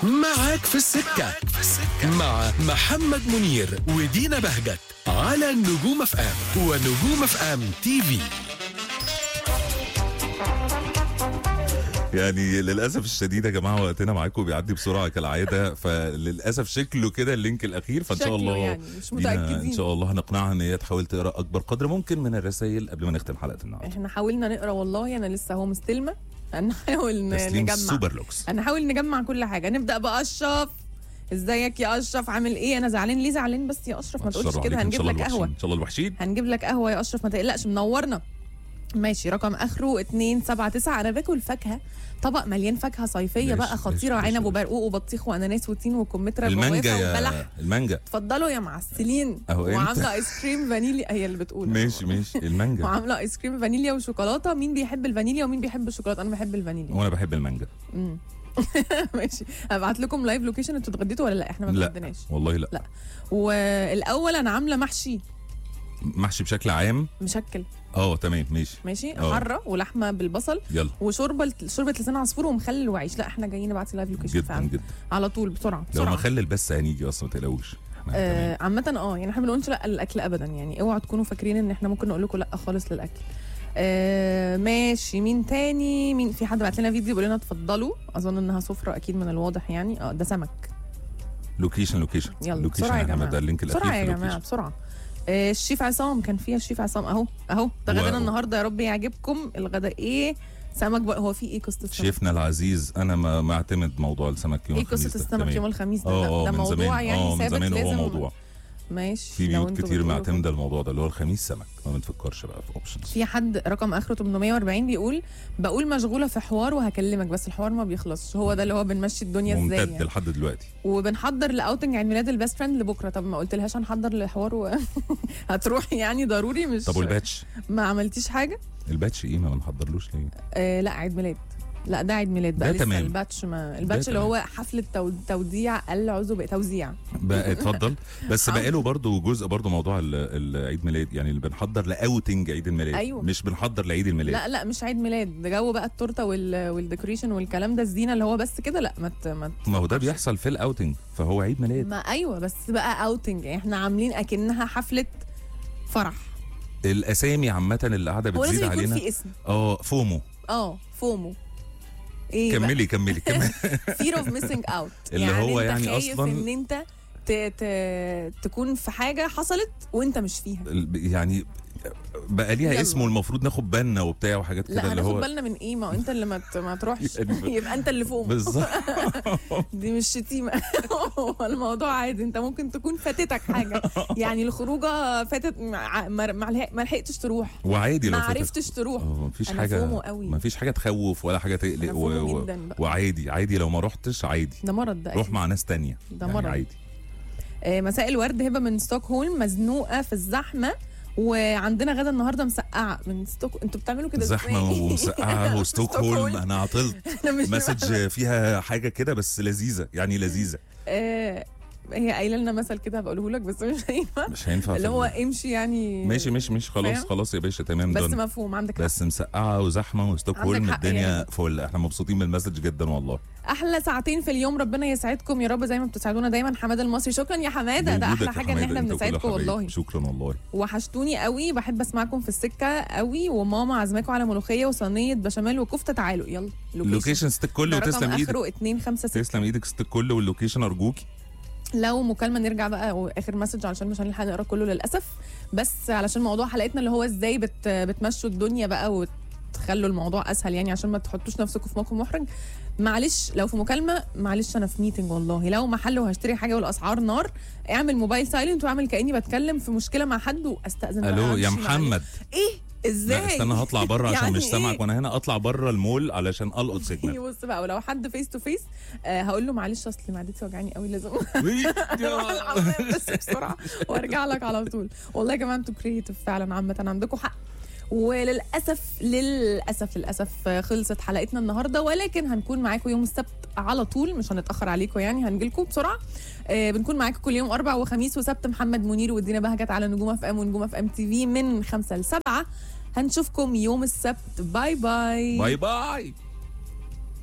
معاك في السكة مع محمد منير ودينا بهجت على نجوم اف ام ونجوم اف ام تي في يعني للاسف الشديد يا جماعه وقتنا معاكم بيعدي بسرعه كالعاده فللاسف شكله كده اللينك الاخير فان شاء شكله الله يعني، مش دينا متأكدين. ان شاء الله هنقنعها ان هي تحاول تقرا اكبر قدر ممكن من الرسائل قبل ما نختم حلقه النهارده احنا حاولنا نقرا والله انا لسه هو مستلمه هنحاول ن- تسليم نجمع سوبر لوكس هنحاول نجمع كل حاجه نبدا باشرف ازيك يا اشرف عامل ايه انا زعلان ليه زعلان بس يا اشرف ما تقولش شر كده عليك، إن هنجيب شاء الله لك الوحشين، قهوه ان شاء الله الوحشين هنجيب لك قهوه يا اشرف ما تقلقش منورنا ماشي رقم اخره 279 انا باكل فاكهه طبق مليان فاكهه صيفيه ماشي، بقى خطيره ماشي، عنب ماشي. وبرقوق وبطيخ واناناس وتين وكمثرى المانجا وجوافة وبلح يا المانجا اتفضلوا يا معسلين أهو أنت. وعامله ايس كريم فانيليا هي اللي بتقول ماشي ماشي المانجا وعامله ايس كريم فانيليا وشوكولاته مين بيحب الفانيليا ومين بيحب الشوكولاته انا بحب الفانيليا وانا بحب المانجا ماشي هبعت لكم لايف لوكيشن انتوا اتغديتوا ولا لا احنا ما لا اتغديناش والله لا لا. والاول انا عامله محشي محشي بشكل عام مشكل اه تمام ماشي ماشي اه. حره ولحمه بالبصل يلا وشوربه شوربه لسان عصفور ومخلل وعيش لا احنا جايين نبعت لايف لوكيشن جدا فعلا جدا على طول بسرعه لو بسرعه مخلل بس هنيجي اصلا ما تقلقوش احنا تمام. آه عامة اه يعني احنا ما بنقولش لا للاكل ابدا يعني اوعوا تكونوا فاكرين ان احنا ممكن نقول لكم لا خالص للاكل. آه ماشي مين تاني مين في حد بعت لنا فيديو بيقول لنا اتفضلوا اظن انها سفره اكيد من الواضح يعني اه ده سمك لوكيشن لوكيشن يلا لوكيشن بسرعه يا احنا جماعه ده اللينك الاخير بسرعه في يا جماعه اللوكيشن. بسرعه آه الشيف عصام كان فيها الشيف عصام اهو اهو ده و- غدانا النهارده يا رب يعجبكم الغداء ايه سمك بقى هو في ايه قصه السمك شيفنا العزيز انا ما معتمد موضوع السمك يوم ايه الخميس قصه ده. السمك تمام. يوم الخميس ده اه اه ده من موضوع زمان يعني اه من ثابت زمان هو لازم موضوع ماشي في لو بيوت انتوا كتير بتقولوا معتمده الموضوع ده اللي هو الخميس سمك ما بنفكرش بقى في اوبشنز في حد رقم اخره 840 بيقول بقول مشغوله في حوار وهكلمك بس الحوار ما بيخلصش هو ده اللي هو بنمشي الدنيا ازاي ممتد يعني. لحد دلوقتي وبنحضر لاوتنج عيد ميلاد البيست فريند لبكره طب ما قلت لهاش هنحضر لحوار و... هتروحي يعني ضروري مش طب والباتش ما عملتيش حاجه الباتش ايه ما بنحضرلوش ليه آه لا عيد ميلاد لا ده عيد ميلاد ده بقى لسه تمام. الباتش ما الباتش اللي تمام. هو حفله تو... توديع العزوبيه توزيع بقى اتفضل بس آه. بقى له برضه جزء برضه موضوع ال- العيد ميلاد يعني اللي بنحضر لاوتنج عيد الميلاد أيوة. مش بنحضر لعيد الميلاد لا لا مش عيد ميلاد ده جو بقى التورته وال... والديكوريشن والكلام ده الزينه اللي هو بس كده لا ما ت... ما ت- ما هو ده بيحصل في الاوتنج فهو عيد ميلاد ما ايوه بس بقى اوتنج احنا عاملين اكنها حفله فرح الاسامي عامه اللي قاعده هو بتزيد لازم يكون علينا في اسم اه فومو اه فومو ايه كملي كملي كملي فير اوف ميسنج اوت اللي هو انت يعني خايف أصلاً- ان انت ت... ت... تكون في حاجه حصلت وانت مش فيها ال- يعني بقى ليها يلا. اسم والمفروض ناخد بالنا وبتاع وحاجات كده لا اللي هناخد هو بالنا من ايه ما هو انت اللي ما, ت... ما تروحش يعني- يبقى انت اللي فوق بالظبط دي مش شتيمه هو الموضوع عادي انت ممكن تكون فاتتك حاجه يعني الخروجه فاتت ما ما- ما لحق- ما لحقتش تروح وعادي لو ما فاتت. عرفتش تروح اه مفيش أنا حاجه فومو قوي. مفيش حاجه تخوف ولا حاجه أنا تقلق فومو جداً بقى. وعادي عادي لو ما رحتش عادي ده مرض ده روح أكيد. مع ناس تانية ده يعني مرض. عادي آه، مساء الورد هبه من ستوكهولم مزنوقه في الزحمه وعندنا غدا النهارده مسقعه من ستوك انتوا بتعملوا كده زحمه إزاي؟ ومسقعه وستوكهولم ستوكهولم. انا عطلت أنا مش مسج فيها حاجه كده بس لذيذه يعني لذيذه آه، هي قايله لنا مثل كده هبقوله لك بس مش هينفع مش هينفع اللي في هو ال- امشي يعني ماشي ماشي ماشي خلاص فاهم؟ خلاص يا باشا تمام بس دون مفهوم عندك حق بس مسقعه وزحمه وستوكهولم عندك حق الدنيا يعني. فل احنا مبسوطين من المسج جدا والله احلى ساعتين في اليوم ربنا يسعدكم يا رب زي ما بتسعدونا دايما حماده المصري شكرا يا حماده ده بوجودك احلى يا حاجه ان حمادة، احنا أنت وكل بنسعدكم حبايبي. والله شكرا والله وحشتوني قوي بحب اسمعكم في السكه قوي وماما عازماكم على ملوخيه وصينيه بشاميل وكفته تعالوا يلا اللوكيشن ستيك كله ده رقم وتسلم ايدك اخره 256 تسلم ايدك ستيك كله واللوكيشن ارجوكي لو مكالمه نرجع بقى اخر مسج علشان مش هنلحق نقرا كله للاسف بس علشان موضوع حلقتنا اللي هو ازاي بت بتمشوا الدنيا بقى وتخلوا الموضوع اسهل يعني عشان ما تحطوش نفسكم في موقف محرج معلش لو في مكالمه معلش انا في ميتنج والله لو محل وهشتري حاجه والاسعار نار اعمل موبايل سايلنت واعمل كاني بتكلم في مشكله مع حد واستاذن بقى الو يا أمشي معلش. محمد ايه لا ازاي استنى هطلع بره عشان يعني مش سامعك إيه؟ وانا هنا اطلع بره المول علشان القط سيجنال بص بقى ولو حد فيس تو فيس هقول له معلش اصل معدتي وجعاني قوي لازم بس بسرعه وارجع لك على طول والله يا جماعه انتوا كريتيف فعلا عامه عندكم حق وللاسف للاسف للاسف خلصت حلقتنا النهارده ولكن هنكون معاكم يوم السبت على طول مش هنتاخر عليكم يعني هنجيلكم بسرعه آه بنكون معاكم كل يوم اربع وخميس وسبت محمد منير ودينا بهجت على نجوم اف ام ونجوم اف ام تي في من خمسة لسبعة هنشوفكم يوم السبت باي باي باي باي